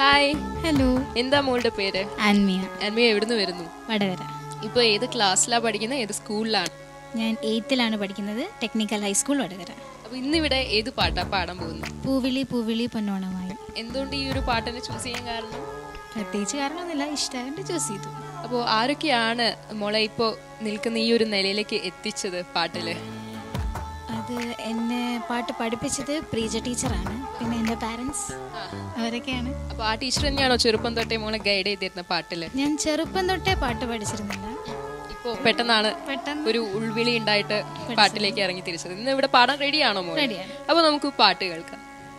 hi hello എന്താ മോളുടെ പേര് ആൻമിയ അന്മയ എവിടുന്ന് വരുന്നു വടകര ഇപ്പൊ ഏത് ക്ലാസ്സിലാണ് പഠിക്കുന്നത് ഏത് സ്കൂളിലാണ് ഞാൻ എയ്ത്തിലാണ് പഠിക്കുന്നത് ടെക്നിക്കൽ ഹൈസ്കൂൾ വടകര അപ്പൊ ഇന്നിവിടെ ഏത് പാട്ടാ പാടാൻ പോകുന്നത് പൂവിളി പൂവിളി പൊന്നോണമായി എന്തുകൊണ്ട് ഈ ഒരു പാട്ടിനെ ചൂസ് ചെയ്യാൻ കാരണം പ്രത്യേകിച്ച് കാരണമൊന്നുമില്ല ഇഷ്ടമായിട്ട് ചൂസ് ചെയ്തു അപ്പോൾ ആരൊക്കെയാണ് മോളെ ഇപ്പോൾ നിൽക്കുന്ന ഈ ഒരു നിലയിലേക്ക് എത്തിച്ചത് പാട്ടില് അത് എന്നെ പാട്ട് പഠിപ്പിച്ചത് പ്രീജ ടീച്ചറാണ് പിന്നെ എൻ്റെ പാരൻസ് അവരൊക്കെയാണ് അപ്പോൾ ആ ടീച്ചർ തന്നെയാണോ ചെറുപ്പം തൊട്ടേ മോളെ ഗൈഡ് ചെയ്തിരുന്ന പാട്ടില് ഞാൻ ചെറുപ്പം തൊട്ടേ പാട്ട് പഠിച്ചിരുന്നില്ല ഇപ്പോൾ പെട്ടെന്നാണ് പെട്ടെന്ന് ഒരു ഉൾവിളി ഉണ്ടായിട്ട് പാട്ടിലേക്ക് ഇറങ്ങി തിരിച്ചത് ഇന്ന് ഇവിടെ പാടാൻ റെഡിയാണോ മോളെ റെഡിയാണ് അപ്പോൾ നമുക്ക് പാട്ട് കേൾക്കാം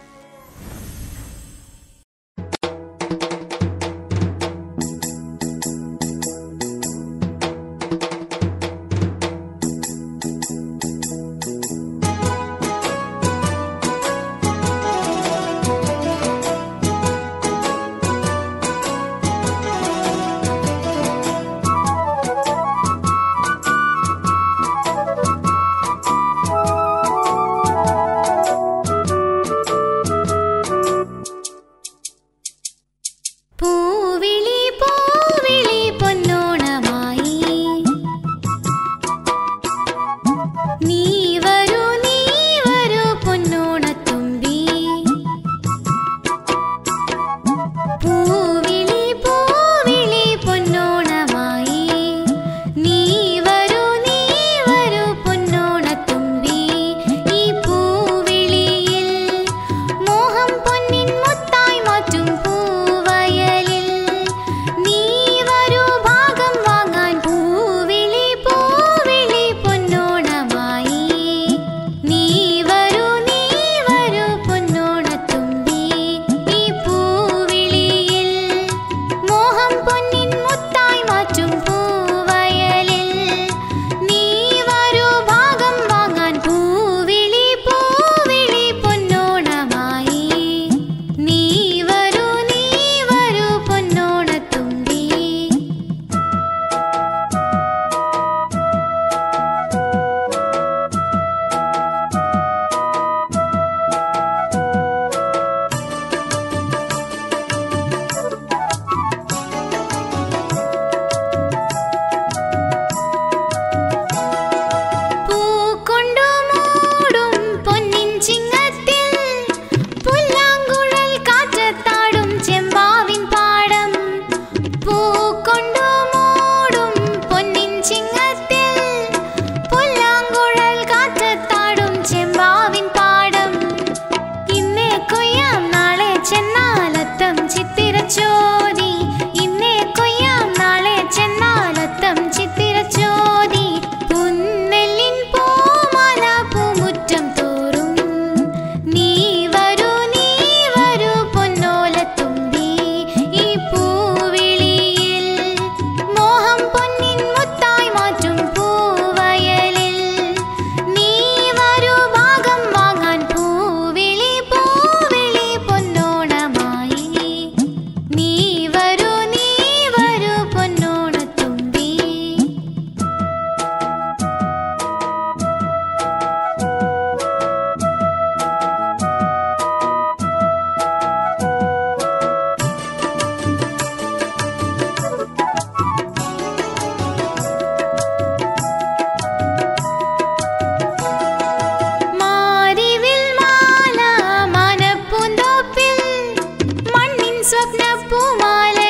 പൂവിളി പൂവിളി പൊന്നോണമായി നീ വരൂ നീ വരൂ പൊന്നോണത്തുമ്പി പൂവിളി പൂവിളി പൊന്നോണമായി നീ വരൂ നീ വരൂ പൊന്നോണത്തുമ്പി ഈ പൂവിളിയിൽ മോഹം പൊന്നിൻ മുത്തായി മാറ്റും പൂവയലിൽ നീ വരൂ ഭാഗം വാങ്ങാൻ പൂവിളി പൂവിളി പൊന്നോണമായി നീ വരൂ നീ വരൂ പൊന്നോണത്തുമ്പി ഈ പൂവിളിയിൽ മോഹം പൊന്നിൻ മുത്തായി മാറ്റും പൂവയലിൽ നീ വരൂ ഭാഗം വാങ്ങാൻ പൂവിളി പൂവിളി പൊന്നോണമായി നീ വരൂ നീ വരൂ പൊന്നോണത്തുമ്പി പൂക്കൊണ്ടു മൂടും പൊന്നിൻ ചിങ്ങത്തിൽ പുല്ലാങ്കുഴൽ കാറ്റത്താടും ചെമ്പാവിൻ പാടം പൂക്കൊണ്ടു മൂടും പൊന്നിൻ ചിങ്ങത്തിൽ പുല്ലാങ്കുഴൽ കാറ്റത്താടും ചെമ്പാവിൻ പാടം ഇന്നേ കൊയ്യാം നാളെ ചെന്നാലത്തം ചിത്തിരച്ചോതി ഇന്നേ കൊയ്യാം നാളെ ചെന്നാലത്തം ചിത്തിരച്ചോതി പുന്നെല്ലിൻ പൂമാല പൂമുറ്റം തോറും നീ വരൂ നീ വരൂ പൊന്നോലത്തുമ്പി ഈ പൂവിളിയിൽ മോഹം പൊന്നിൻ മുത്തായി മാറ്റും പൂവയലിൽ നീ വരൂ ഭാഗം വാങ്ങാൻ പൂവിളി പൂവിളി പൊന്നോണമായി നീ വരൂ നീ വരൂ പൊന്നോണത്തുമ്പി മാരിവിൽ മാല മനപ്പൂന്തോപ്പിൽ മണ്ണിൻ സ്വപ്നപ്പൂമാല